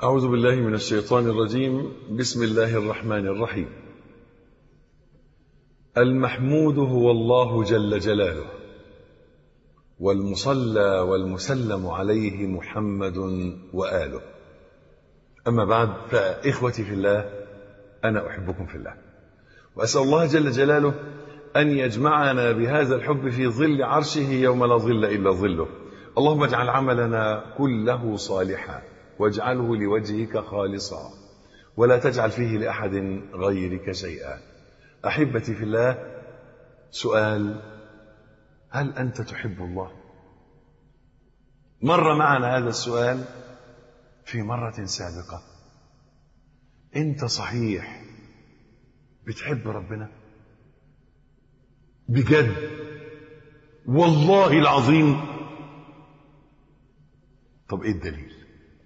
أعوذ بالله من الشيطان الرجيم بسم الله الرحمن الرحيم المحمود هو الله جل جلاله والمصلى والمسلم عليه محمد وآله أما بعد فإخوتي في الله أنا أحبكم في الله وأسأل الله جل جلاله أن يجمعنا بهذا الحب في ظل عرشه يوم لا ظل إلا ظله اللهم اجعل عملنا كله صالحا واجعله لوجهك خالصا ولا تجعل فيه لأحد غيرك شيئا أحبتي في الله سؤال هل أنت تحب الله مر معنا هذا السؤال في مرة سابقة أنت صحيح بتحب ربنا بجد والله العظيم طب ايه الدليل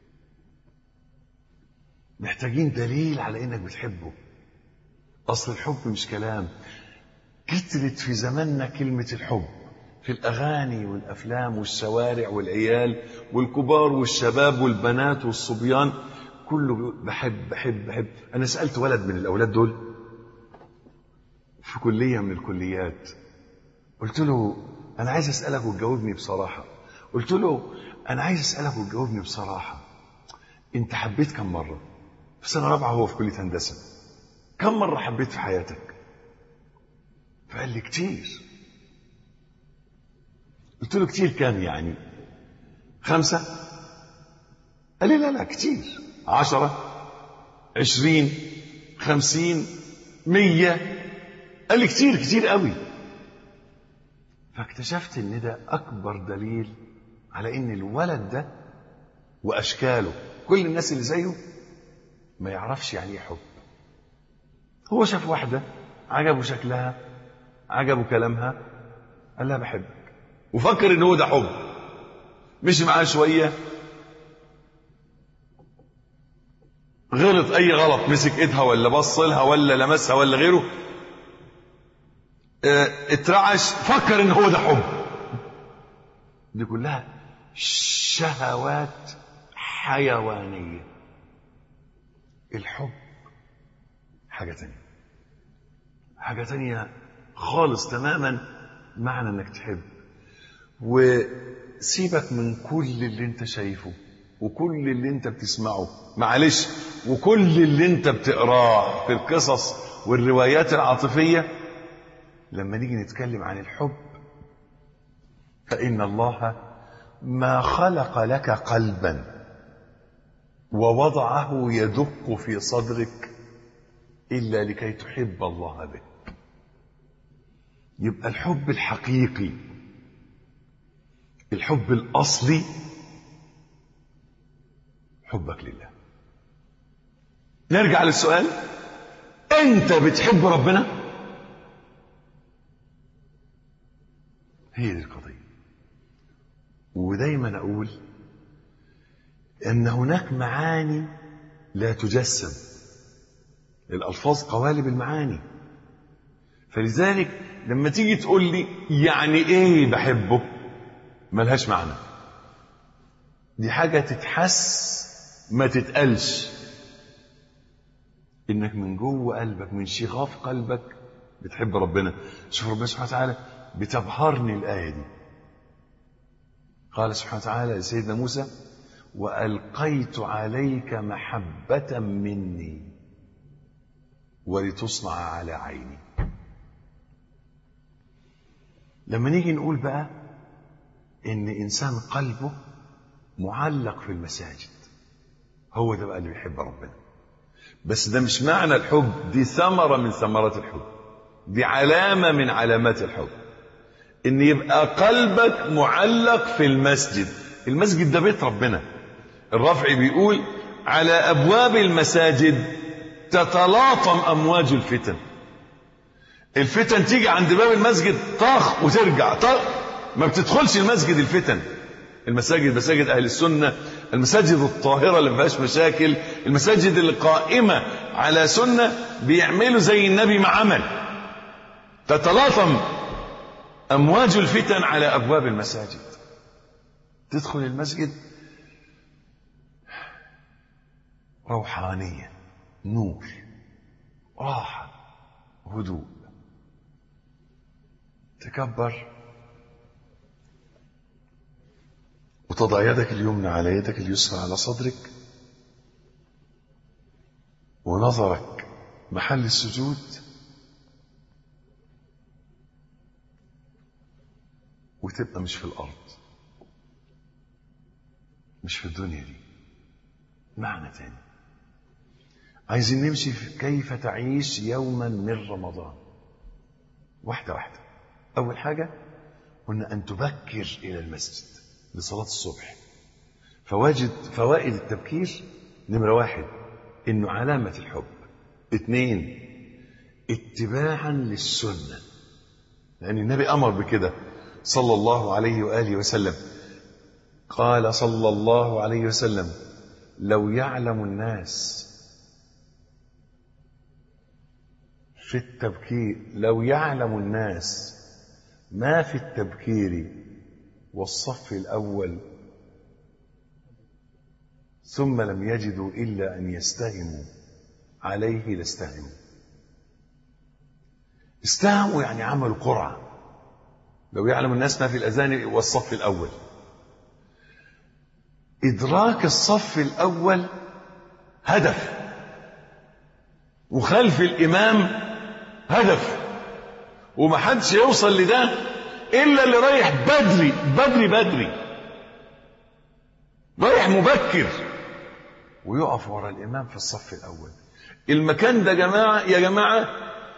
محتاجين دليل على انك بتحبه اصل الحب مش كلام كترت في زماننا كلمة الحب في الأغاني والأفلام والشوارع والعيال والكبار والشباب والبنات والصبيان كله بيقول بحب بحب بحب أنا سألت ولد من الأولاد دول في كلية من الكليات قلت له أنا عايز أسألك وتجاوبني بصراحة قلت له أنا عايز أسألك وتجاوبني بصراحة أنت حبيت كم مرة في سنة رابعة هو في كلية هندسة كم مرة حبيت في حياتك فقال لي كتير قلت له كتير كام يعني خمسة قال لي لا لا كتير عشرة عشرين خمسين مية قال لي كتير كتير قوي فاكتشفت ان ده اكبر دليل على ان الولد ده واشكاله كل الناس اللي زيه ما يعرفش يعني ايه حب هو شاف واحده عجبه شكلها عجبه كلامها قال لها بحبك وفكر ان هو ده حب مشي معاها شويه غلط اي غلط مسك ايدها ولا بص لها ولا لمسها ولا غيره اه اترعش فكر ان هو ده حب دي كلها شهوات حيوانيه الحب حاجه تانية حاجه تانية خالص تماما معنى انك تحب وسيبك من كل اللي انت شايفه وكل اللي انت بتسمعه معلش وكل اللي انت بتقراه في القصص والروايات العاطفية لما نيجي نتكلم عن الحب فإن الله ما خلق لك قلبا ووضعه يدق في صدرك إلا لكي تحب الله به يبقى الحب الحقيقي الحب الأصلي حبك لله نرجع للسؤال انت بتحب ربنا هي دي القضية ودايما اقول ان هناك معاني لا تجسم الالفاظ قوالب المعاني فلذلك لما تيجي تقول لي يعني ايه بحبه ملهاش معنى دي حاجة تتحس ما تتقالش انك من جوه قلبك من شغاف قلبك بتحب ربنا شوف ربنا سبحانه وتعالى بتبهرني الآية دي قال سبحانه وتعالى لسيدنا موسى وألقيت عليك محبة مني ولتصنع على عيني لما نيجي نقول بقى ان انسان قلبه معلق في المساجد هو ده بقى اللي بيحب ربنا بس ده مش معنى الحب دي ثمرة من ثمرات الحب دي علامة من علامات الحب ان يبقى قلبك معلق في المسجد المسجد ده بيت ربنا الرافعي بيقول على ابواب المساجد تتلاطم امواج الفتن الفتن تيجي عند باب المسجد طخ وترجع طخ ما بتدخلش المسجد الفتن المساجد مساجد اهل السنه المساجد الطاهره اللي ما فيهاش مشاكل المساجد اللي قائمه على سنه بيعملوا زي النبي ما عمل تتلاطم امواج الفتن على ابواب المساجد تدخل المسجد روحانية نور راحة هدوء تكبر وتضع يدك اليمنى على يدك اليسرى على صدرك ونظرك محل السجود وتبقى مش في الأرض مش في الدنيا دي معنى تاني عايزين نمشي في كيف تعيش يوما من رمضان واحدة واحدة أول حاجة قلنا أن تبكر إلى المسجد لصلاة الصبح فواجد فوائد التبكير نمرة واحد إنه علامة الحب اثنين اتباعا للسنة لأن النبي أمر بكده صلى الله عليه وآله وسلم قال صلى الله عليه وسلم لو يعلم الناس في التبكير لو يعلم الناس ما في التبكير والصف الأول ثم لم يجدوا إلا أن يستهموا عليه لاستهموا استهموا يعني عملوا قرعة لو يعلم الناس ما في الأذان والصف الأول إدراك الصف الأول هدف وخلف الإمام هدف ومحدش يوصل لده إلا اللي رايح بدري بدري بدري رايح مبكر ويقف ورا الإمام في الصف الأول المكان ده جماعة يا جماعة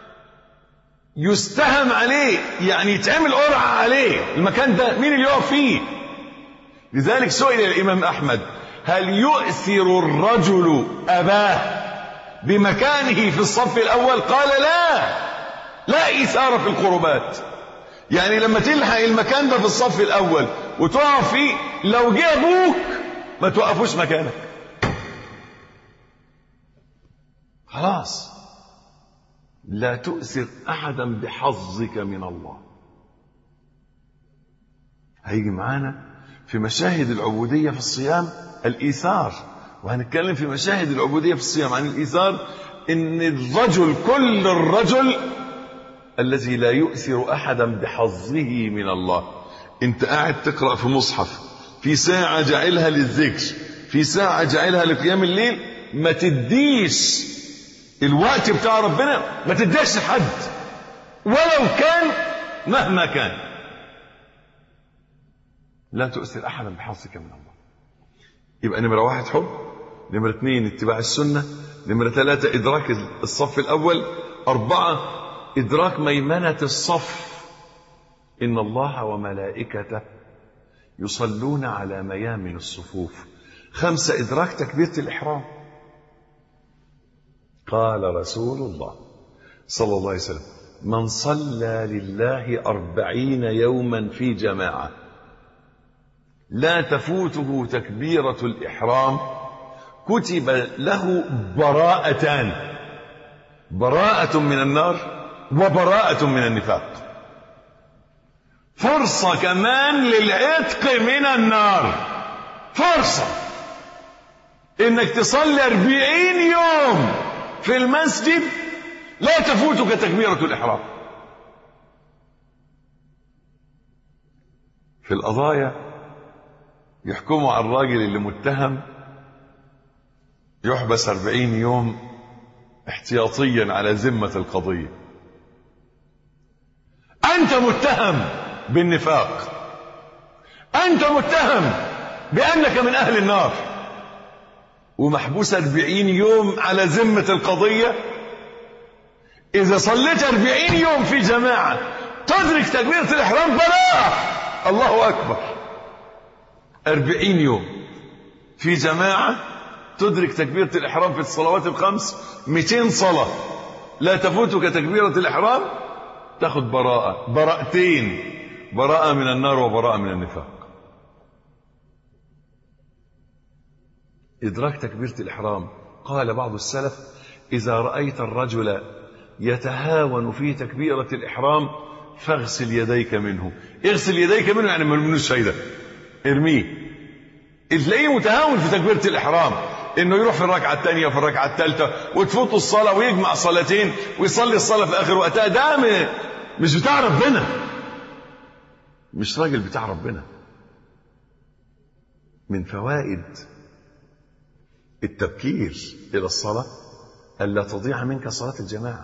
يستهم عليه يعني يتعمل قرعة عليه المكان ده مين اللي يقف فيه لذلك سئل الإمام أحمد هل يؤثر الرجل أباه بمكانه في الصف الأول قال لا لا إثارة في القربات يعني لما تلحق المكان ده في الصف الأول وتقف فيه لو جه أبوك ما توقفوش مكانك خلاص لا تؤثر أحدا بحظك من الله هيجي معانا في مشاهد العبودية في الصيام الإيثار وهنتكلم في مشاهد العبودية في الصيام عن الإيثار إن الرجل كل الرجل الذي لا يؤثر أحدا بحظه من الله أنت قاعد تقرأ في مصحف في ساعة جعلها للذكر في ساعة جعلها لقيام الليل ما تديش الوقت بتاع ربنا ما تديش لحد ولو كان مهما كان لا تؤثر احدا بحظك من الله يبقى نمرة واحد حب نمرة اثنين اتباع السنة نمرة ثلاثة إدراك الصف الأول أربعة إدراك ميمنة الصف إن الله وملائكته يصلون على ميامن الصفوف خمسة إدراك تكبيرة الإحرام قال رسول الله صلى الله عليه وسلم من صلى لله أربعين يوما في جماعة لا تفوته تكبيرة الإحرام كتب له براءتان براءة من النار وبراءة من النفاق فرصة كمان للعتق من النار فرصة انك تصلي أربعين يوم في المسجد لا تفوتك تكبيرة الإحرام في القضايا يحكموا على الراجل اللي متهم يحبس أربعين يوم احتياطيا على ذمة القضية أنت متهم بالنفاق أنت متهم بأنك من أهل النار ومحبوس أربعين يوم على ذمة القضية إذا صليت أربعين يوم في جماعة تدرك تكبيرة الإحرام بلا الله أكبر أربعين يوم في جماعة تدرك تكبيرة الإحرام في الصلوات الخمس 200 صلاة لا تفوتك تكبيرة الإحرام تاخد براءة براءتين براءة من النار وبراءة من النفاق إدراك تكبيرة الإحرام قال بعض السلف إذا رأيت الرجل يتهاون في تكبيرة الإحرام فاغسل يديك منه اغسل يديك منه يعني ما منوش فايدة ارميه تلاقيه متهاون في تكبيرة الإحرام انه يروح في الركعه الثانيه وفي الركعه الثالثه وتفوته الصلاه ويجمع صلاتين ويصلي الصلاه في اخر وقتها ده م- مش بتاع ربنا مش راجل بتاع ربنا من فوائد التبكير الى الصلاه الا تضيع منك صلاه الجماعه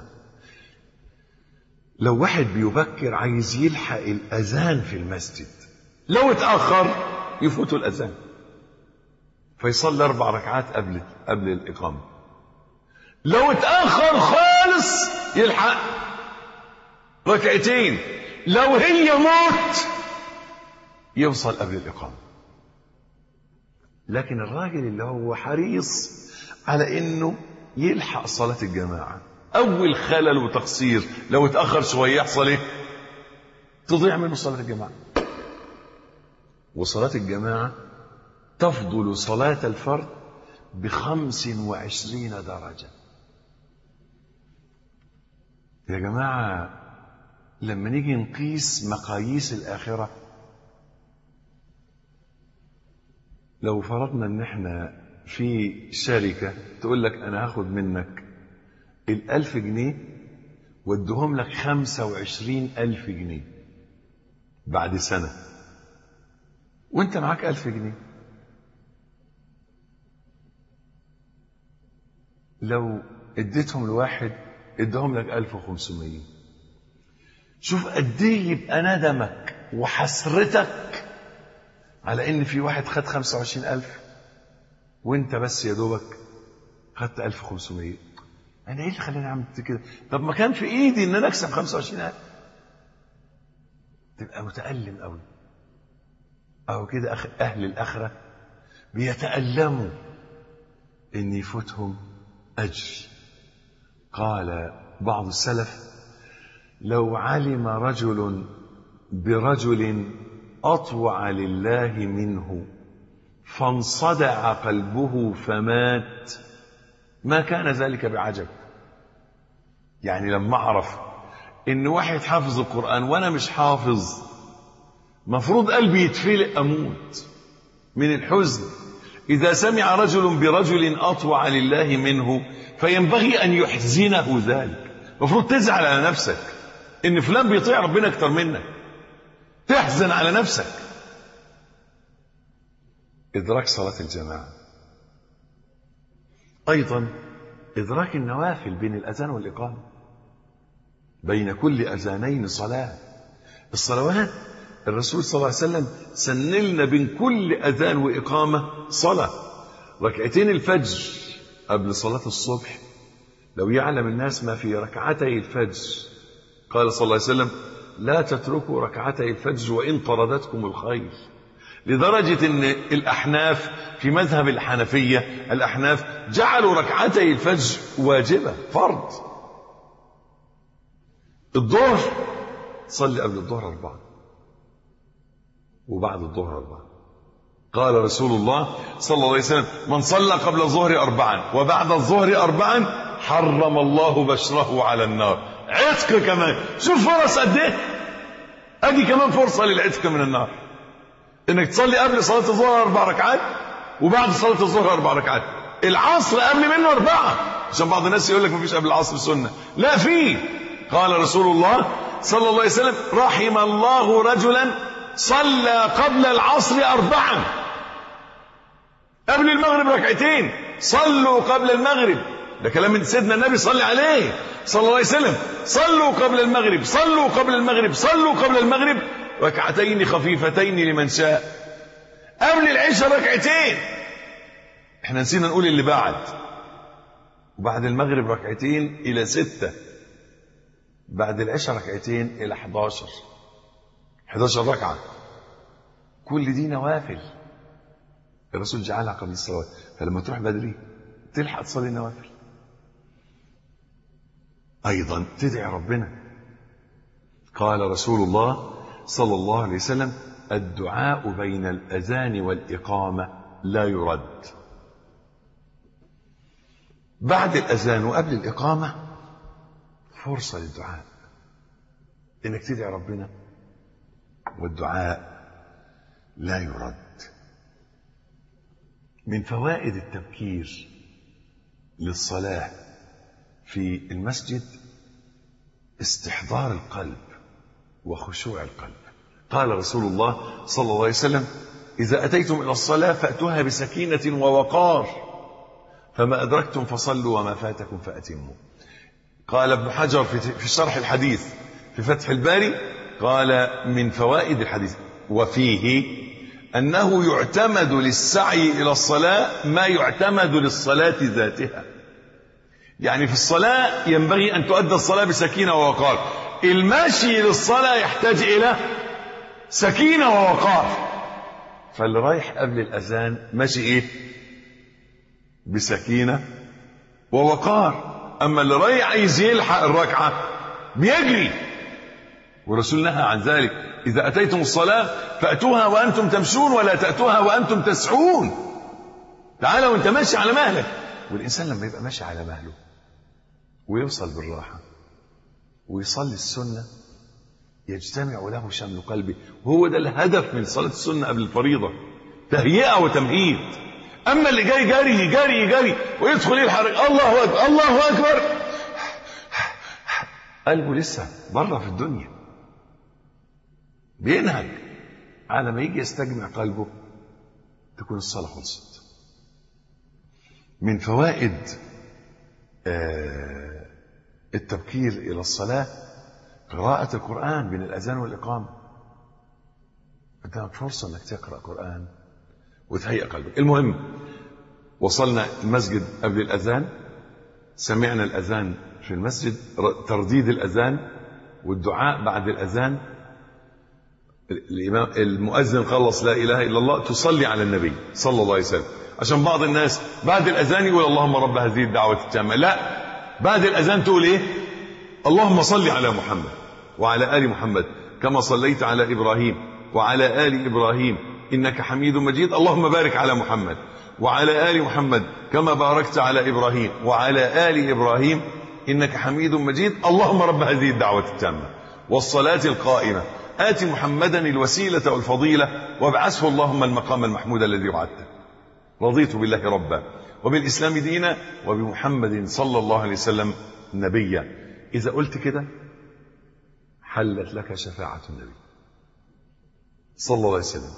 لو واحد بيبكر عايز يلحق الاذان في المسجد لو اتاخر يفوته الاذان فيصلي اربع ركعات قبل قبل الاقامه لو اتاخر خالص يلحق ركعتين لو هي موت يوصل قبل الاقامه لكن الراجل اللي هو حريص على انه يلحق صلاه الجماعه اول خلل وتقصير لو اتاخر شويه يحصل ايه تضيع منه صلاه الجماعه وصلاه الجماعه تفضل صلاة الفرد بخمس وعشرين درجة يا جماعة لما نيجي نقيس مقاييس الآخرة لو فرضنا ان احنا في شركة تقول لك انا هاخد منك الالف جنيه وادهم لك خمسة وعشرين الف جنيه بعد سنة وانت معاك الف جنيه لو اديتهم لواحد ادهم لك 1500 شوف قد ايه يبقى ندمك وحسرتك على ان في واحد خد 25000 وانت بس يا دوبك خدت 1500 انا ايه اللي خلاني اعمل كده طب ما كان في ايدي ان انا اكسب 25000 تبقى متألم قوي او كده أخ... اهل الاخره بيتألموا ان يفوتهم أجر قال بعض السلف لو علم رجل برجل أطوع لله منه فانصدع قلبه فمات ما كان ذلك بعجب يعني لما أعرف إن واحد حافظ القرآن وأنا مش حافظ مفروض قلبي يتفلق أموت من الحزن إذا سمع رجل برجل أطوع لله منه فينبغي أن يحزنه ذلك المفروض تزعل على نفسك إن فلان بيطيع ربنا أكتر منك تحزن على نفسك إدراك صلاة الجماعة أيضا إدراك النوافل بين الأذان والإقامة بين كل أذانين صلاة الصلوات الرسول صلى الله عليه وسلم سنلنا بين كل أذان وإقامة صلاة ركعتين الفجر قبل صلاة الصبح لو يعلم الناس ما في ركعتي الفجر قال صلى الله عليه وسلم لا تتركوا ركعتي الفجر وإن طردتكم الخيل لدرجة أن الأحناف في مذهب الحنفية الأحناف جعلوا ركعتي الفجر واجبة فرض الظهر صلي قبل الظهر أربعة وبعد الظهر أربعة قال رسول الله صلى الله عليه وسلم من صلى قبل الظهر أربعا وبعد الظهر أربعا حرم الله بشره على النار عتق كمان شوف فرص قد ايه ادي كمان فرصه للعتق من النار انك تصلي قبل صلاه الظهر اربع ركعات وبعد صلاه الظهر اربع ركعات العصر قبل منه اربعه عشان بعض الناس يقول لك مفيش قبل العصر سنه لا في قال رسول الله صلى الله عليه وسلم رحم الله رجلا صلى قبل العصر اربعا قبل المغرب ركعتين صلوا قبل المغرب ده كلام من سيدنا النبي صلى عليه صلى الله عليه وسلم صلوا قبل المغرب صلوا قبل المغرب صلوا قبل المغرب ركعتين خفيفتين لمن شاء قبل العشاء ركعتين احنا نسينا نقول اللي بعد وبعد المغرب ركعتين الى ستة بعد العشاء ركعتين الى 11 11 ركعة كل دي نوافل الرسول جعلها قبل الصلوات فلما تروح بدري تلحق تصلي النوافل أيضا تدعي ربنا قال رسول الله صلى الله عليه وسلم الدعاء بين الأذان والإقامة لا يرد بعد الأذان وقبل الإقامة فرصة للدعاء إنك تدعي ربنا والدعاء لا يرد من فوائد التبكير للصلاة في المسجد استحضار القلب وخشوع القلب قال رسول الله صلى الله عليه وسلم إذا أتيتم إلى الصلاة فأتوها بسكينة ووقار فما أدركتم فصلوا وما فاتكم فأتموا قال ابن حجر في شرح الحديث في فتح الباري قال من فوائد الحديث وفيه أنه يعتمد للسعي إلى الصلاة ما يعتمد للصلاة ذاتها يعني في الصلاة ينبغي أن تؤدى الصلاة بسكينة ووقار المشي للصلاة يحتاج إلى سكينة ووقار فاللي رايح قبل الأذان ماشي إيه بسكينة ووقار أما اللي رايح عايز يلحق الركعة بيجري والرسول نهى عن ذلك إذا أتيتم الصلاة فأتوها وأنتم تمشون ولا تأتوها وأنتم تسعون تعالى وانت ماشي على مهلك والإنسان لما يبقى ماشي على مهله ويوصل بالراحة ويصلي السنة يجتمع له شمل قلبه وهو ده الهدف من صلاة السنة قبل الفريضة تهيئة وتمهيد أما اللي جاي جري جري جري ويدخل يلحق الله أكبر الله أكبر قلبه لسه بره في الدنيا بينهج على ما يجي يستجمع قلبه تكون الصلاة خلصت من فوائد آه التبكير إلى الصلاة قراءة القرآن بين الأذان والإقامة قدامك فرصة أنك تقرأ قرآن وتهيئ قلبك المهم وصلنا المسجد قبل الأذان سمعنا الأذان في المسجد ترديد الأذان والدعاء بعد الأذان الإمام المؤذن خلص لا إله إلا الله تصلي على النبي صلى الله عليه وسلم عشان بعض الناس بعد الأذان يقول اللهم رب هذه الدعوة التامة لا بعد الأذان تقول إيه اللهم صل على محمد وعلى آل محمد كما صليت على إبراهيم وعلى آل إبراهيم إنك حميد مجيد اللهم بارك على محمد وعلى آل محمد كما باركت على إبراهيم وعلى آل إبراهيم إنك حميد مجيد اللهم رب هذه الدعوة التامة والصلاة القائمة آت محمدا الوسيلة والفضيلة وابعثه اللهم المقام المحمود الذي وعدته رضيت بالله ربا وبالإسلام دينا وبمحمد صلى الله عليه وسلم نبيا إذا قلت كده حلت لك شفاعة النبي صلى الله عليه وسلم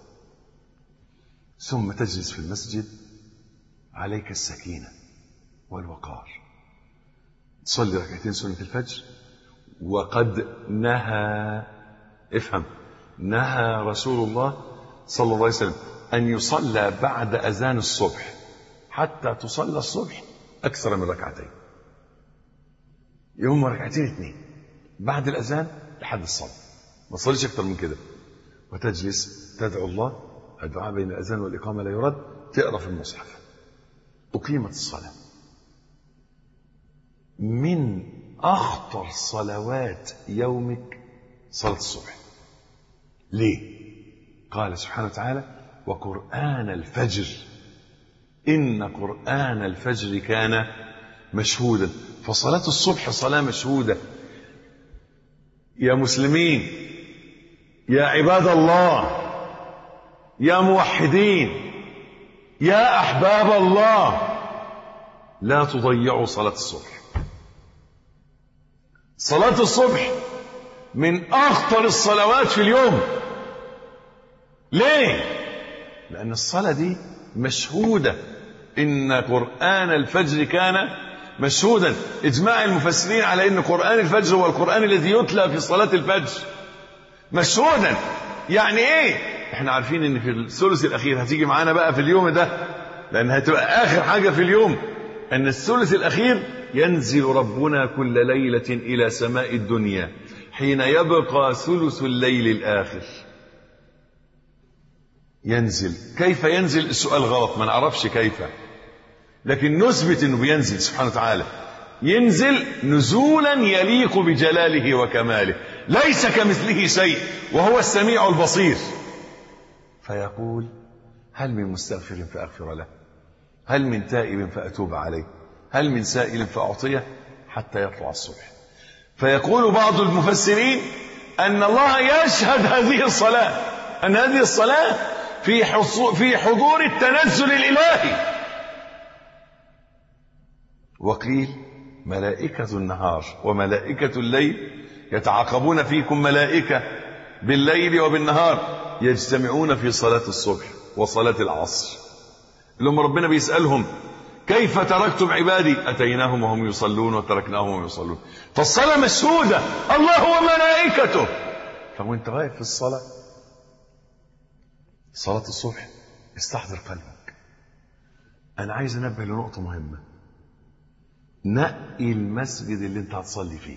ثم تجلس في المسجد عليك السكينة والوقار تصلي ركعتين سنة الفجر وقد نهى افهم نهى رسول الله صلى الله عليه وسلم أن يصلى بعد أذان الصبح حتى تصلى الصبح أكثر من ركعتين يوم ركعتين اثنين بعد الأذان لحد الصلاة ما تصليش أكثر من كده وتجلس تدعو الله الدعاء بين الأذان والإقامة لا يرد تقرأ في المصحف أقيمت الصلاة من أخطر صلوات يومك صلاة الصبح ليه قال سبحانه وتعالى وقرآن الفجر إن قرآن الفجر كان مشهودا فصلاة الصبح صلاة مشهودة يا مسلمين يا عباد الله يا موحدين يا أحباب الله لا تضيعوا صلاة الصبح صلاة الصبح من أخطر الصلوات في اليوم ليه؟ لأن الصلاة دي مشهودة إن قرآن الفجر كان مشهودا إجماع المفسرين على إن قرآن الفجر هو القرآن الذي يتلى في صلاة الفجر مشهودا يعني إيه؟ إحنا عارفين إن في الثلث الأخير هتيجي معانا بقى في اليوم ده لأن هتبقى آخر حاجة في اليوم أن الثلث الأخير ينزل ربنا كل ليلة إلى سماء الدنيا حين يبقى ثلث الليل الآخر ينزل كيف ينزل السؤال غلط ما نعرفش كيف لكن نثبت انه بينزل سبحانه وتعالى ينزل نزولا يليق بجلاله وكماله ليس كمثله شيء وهو السميع البصير فيقول هل من مستغفر فاغفر له هل من تائب فاتوب عليه هل من سائل فاعطيه حتى يطلع الصبح فيقول بعض المفسرين ان الله يشهد هذه الصلاه ان هذه الصلاه في حصو في حضور التنزل الإلهي وقيل ملائكة النهار وملائكة الليل يتعاقبون فيكم ملائكة بالليل وبالنهار يجتمعون في صلاة الصبح وصلاة العصر لما ربنا بيسألهم كيف تركتم عبادي أتيناهم وهم يصلون وتركناهم وهم يصلون فالصلاة مشهودة الله وملائكته فوانت واقف في الصلاة صلاة الصبح استحضر قلبك أنا عايز أنبه لنقطة مهمة نقي المسجد اللي أنت هتصلي فيه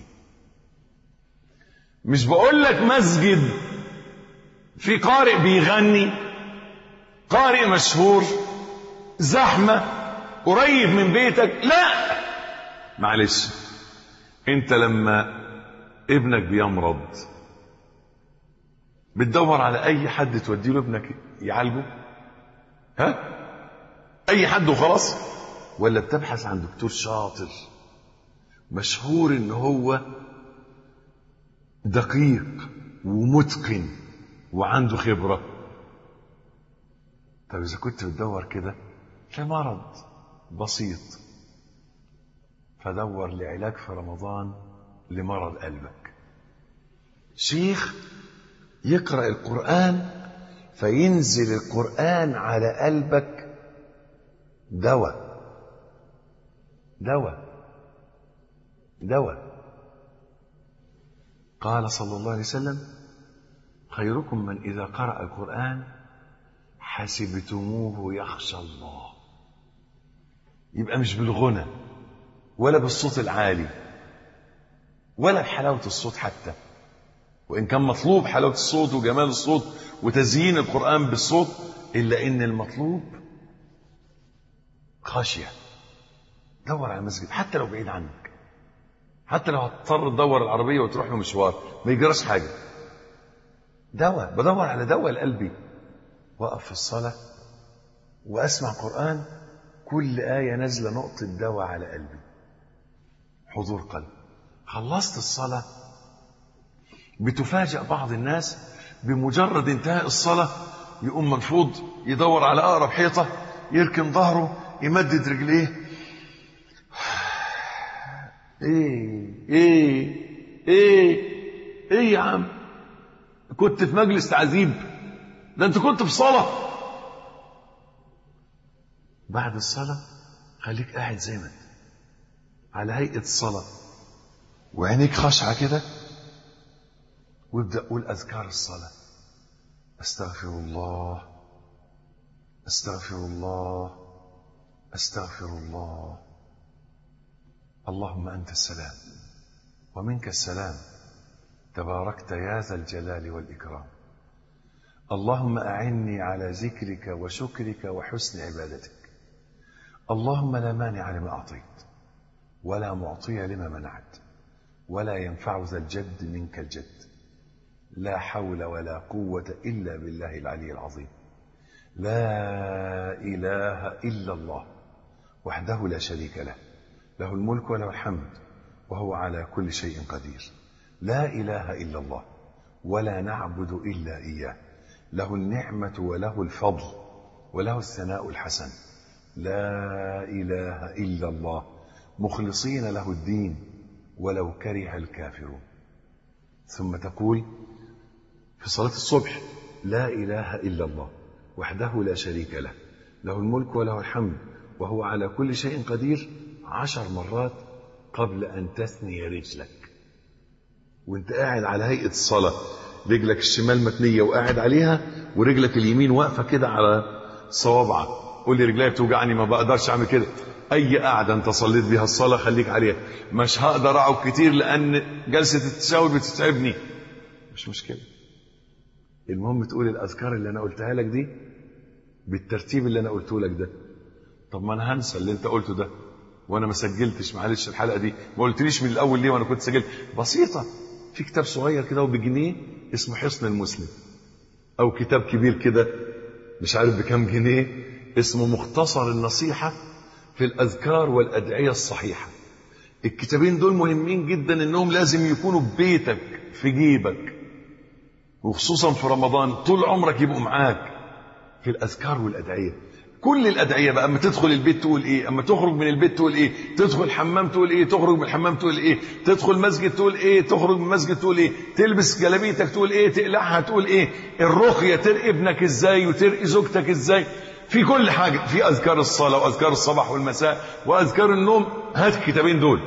مش بقول لك مسجد في قارئ بيغني قارئ مشهور زحمة قريب من بيتك لا معلش انت لما ابنك بيمرض بتدور على اي حد تودي له ابنك يعالجه ها اي حد وخلاص ولا بتبحث عن دكتور شاطر مشهور ان هو دقيق ومتقن وعنده خبره طب اذا كنت بتدور كده في مرض بسيط فدور لعلاج في رمضان لمرض قلبك شيخ يقرأ القرآن فينزل القرآن على قلبك دواء دواء دواء قال صلى الله عليه وسلم خيركم من إذا قرأ القرآن حسبتموه يخشى الله يبقى مش بالغنى ولا بالصوت العالي ولا بحلاوة الصوت حتى وإن كان مطلوب حلاوة الصوت وجمال الصوت وتزيين القرآن بالصوت إلا إن المطلوب خشية دور على مسجد حتى لو بعيد عنك حتى لو هتضطر تدور العربية وتروح له مشوار ما يجراش حاجة دواء بدور على دواء لقلبي وقف في الصلاة وأسمع قرآن كل آية نازلة نقطة دواء على قلبي حضور قلب خلصت الصلاة بتفاجأ بعض الناس بمجرد انتهاء الصلاة يقوم منفوض يدور على أقرب حيطة يركن ظهره يمدد رجليه ايه ايه ايه ايه يا عم كنت في مجلس تعذيب ده انت كنت في صلاة بعد الصلاة خليك قاعد زي ما انت على هيئة الصلاة وعينيك خاشعة كده وابدأ قول أذكار الصلاة أستغفر الله أستغفر الله أستغفر الله اللهم أنت السلام ومنك السلام تباركت يا ذا الجلال والإكرام اللهم أعني على ذكرك وشكرك وحسن عبادتك اللهم لا مانع لما أعطيت ولا معطي لما منعت ولا ينفع ذا الجد منك الجد لا حول ولا قوة إلا بالله العلي العظيم لا إله إلا الله وحده لا شريك له له الملك وله الحمد وهو على كل شيء قدير لا إله إلا الله ولا نعبد إلا إياه له النعمة وله الفضل وله الثناء الحسن لا إله إلا الله مخلصين له الدين ولو كره الكافرون ثم تقول في صلاة الصبح لا إله إلا الله وحده لا شريك له له الملك وله الحمد وهو على كل شيء قدير عشر مرات قبل أن تثني رجلك وانت قاعد على هيئة الصلاة رجلك الشمال متنية وقاعد عليها ورجلك اليمين واقفة كده على صوابعك قول لي رجلي بتوجعني ما بقدرش اعمل كده اي قعده انت صليت بيها الصلاه خليك عليها مش هقدر اقعد كتير لان جلسه التشاور بتتعبني مش مشكله المهم تقول الاذكار اللي انا قلتها لك دي بالترتيب اللي انا قلته لك ده طب ما انا هنسى اللي انت قلته ده وانا ما سجلتش معلش الحلقه دي ما قلتليش من الاول ليه وانا كنت سجلت بسيطه في كتاب صغير كده وبجنيه اسمه حصن المسلم او كتاب كبير كده مش عارف بكام جنيه اسمه مختصر النصيحه في الاذكار والادعيه الصحيحه الكتابين دول مهمين جدا انهم لازم يكونوا ببيتك في جيبك وخصوصا في رمضان طول عمرك يبقوا معاك في الأذكار والأدعية كل الأدعية بقى أما تدخل البيت تقول إيه أما تخرج من البيت تقول إيه تدخل الحمام تقول إيه تخرج من الحمام تقول إيه تدخل مسجد تقول إيه تخرج من المسجد تقول إيه تلبس جلابيتك تقول إيه تقلعها تقول إيه الرقية ترقي ابنك إزاي وترقي زوجتك إزاي في كل حاجة في أذكار الصلاة وأذكار الصباح والمساء وأذكار النوم هات الكتابين دول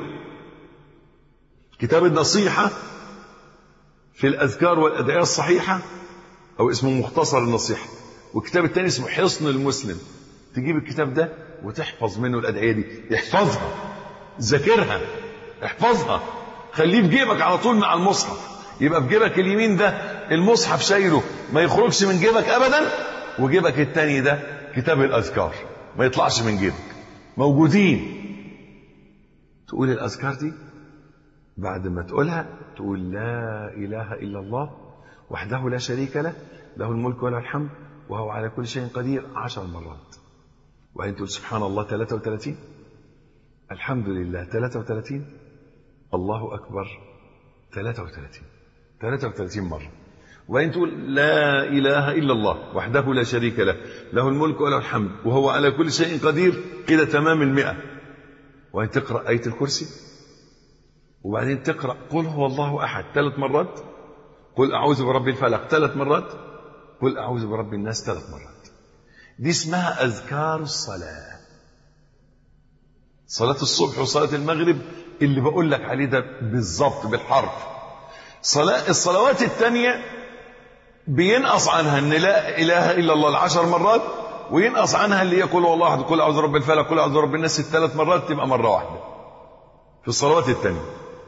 كتاب النصيحة في الأذكار والأدعية الصحيحة أو اسمه مختصر النصيحة والكتاب الثاني اسمه حصن المسلم تجيب الكتاب ده وتحفظ منه الأدعية دي احفظها ذاكرها احفظها خليه في جيبك على طول مع المصحف يبقى في جيبك اليمين ده المصحف شايله ما يخرجش من جيبك أبدا وجيبك الثاني ده كتاب الأذكار ما يطلعش من جيبك موجودين تقول الأذكار دي بعد ما تقولها تقول لا إله إلا الله وحده لا شريك له له الملك وله الحمد وهو على كل شيء قدير عشر مرات وبعدين تقول سبحان الله 33 الحمد لله 33 الله أكبر 33 33 مرة وبعدين تقول لا إله إلا الله وحده لا شريك له له الملك وله الحمد وهو على كل شيء قدير كده تمام المئة وبعدين تقرأ آية الكرسي وبعدين تقرأ قل هو الله أحد ثلاث مرات قل أعوذ برب الفلق ثلاث مرات قل أعوذ برب الناس ثلاث مرات دي اسمها أذكار الصلاة صلاة الصبح وصلاة المغرب اللي بقول لك عليه ده بالظبط بالحرف صلاة الصلوات الثانية بينقص عنها ان لا اله الا الله العشر مرات وينقص عنها اللي يقول والله احد قل اعوذ برب الفلق قل اعوذ برب الناس الثلاث مرات تبقى مره واحده في الصلوات الثانيه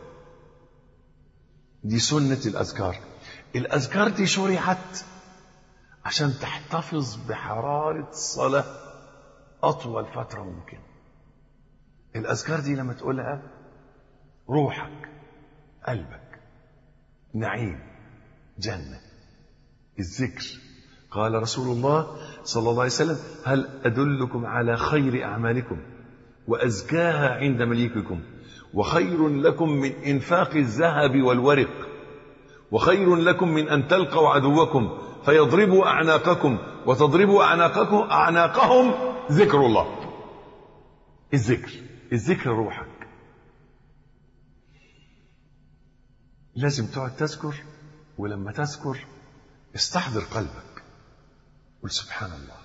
دي سنه الاذكار الاذكار دي شرعت عشان تحتفظ بحراره الصلاه اطول فتره ممكن الاذكار دي لما تقولها روحك قلبك نعيم جنه الذكر قال رسول الله صلى الله عليه وسلم هل أدلكم على خير أعمالكم وأزكاها عند مليككم وخير لكم من إنفاق الذهب والورق وخير لكم من أن تلقوا عدوكم فيضربوا أعناقكم وتضربوا أعناقكم أعناقهم ذكر الله الذكر الذكر روحك لازم تقعد تذكر ولما تذكر استحضر قلبك قل سبحان الله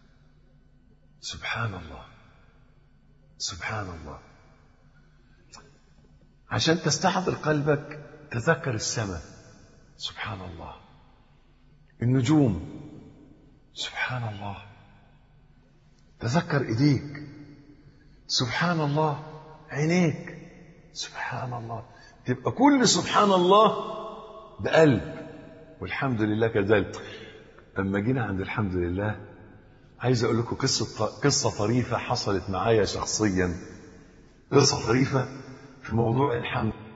سبحان الله سبحان الله عشان تستحضر قلبك تذكر السماء سبحان الله النجوم سبحان الله تذكر ايديك سبحان الله عينيك سبحان الله تبقى كل سبحان الله بقلب والحمد لله كذلك لما جينا عند الحمد لله عايز اقول لكم قصه قصه طريفه حصلت معايا شخصيا قصه طريفه في موضوع الحمد